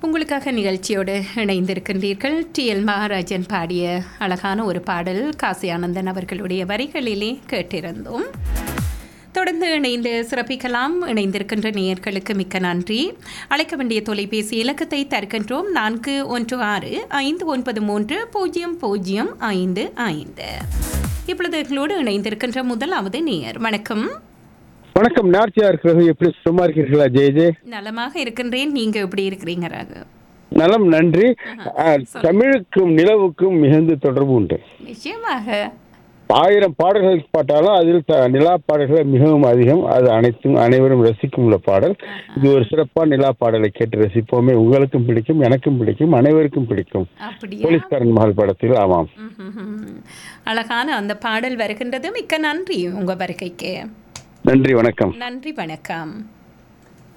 உங்களுக்காக நிகழ்ச்சியோடு இணைந்திருக்கின்றீர்கள் டி எல் மகாராஜன் பாடிய அழகான ஒரு பாடல் காசி ஆனந்தன் அவர்களுடைய வரிகளிலே கேட்டிருந்தோம் தொடர்ந்து இணைந்து சிறப்பிக்கலாம் இணைந்திருக்கின்ற நேயர்களுக்கு மிக்க நன்றி அழைக்க வேண்டிய தொலைபேசி இலக்கத்தை தருகின்றோம் நான்கு ஒன்று ஆறு ஐந்து ஒன்பது மூன்று பூஜ்ஜியம் பூஜ்ஜியம் ஐந்து ஐந்து இப்பொழுது எங்களோடு இணைந்திருக்கின்ற முதலாவது நேயர் வணக்கம் வணக்கம் நார்ச்சியா இருக்கிறது எப்படி சும்மா இருக்கிறீர்களா ஜெய ஜெய் நலமாக இருக்கின்றேன் நீங்க எப்படி இருக்கிறீங்க ராகு நலம் நன்றி ஆ, தமிழுக்கும் நிலவுக்கும் மிகுந்த தொடர்பு உண்டு நிச்சயமாக ஆயிரம் பாடல்கள் பாட்டாலும் அதில் த- நிலா பாடல்கள் மிகவும் அதிகம் அது அனைத்தும் அனைவரும் ரசிக்கும் உள்ள பாடல் இது ஒரு சிறப்பான நிலா பாடலை கேட்டு ரசிப்போமே உங்களுக்கும் பிடிக்கும் எனக்கும் பிடிக்கும் அனைவருக்கும் பிடிக்கும் அப்படியா போலீஸ்காரன் மகள் படத்தில் ஆமாம் ம்ஹும்ஹும். அழகான அந்த பாடல் வருகின்றது மிக்க நன்றி உங்க வருகைக்கு நன்றி வணக்கம் நன்றி வணக்கம்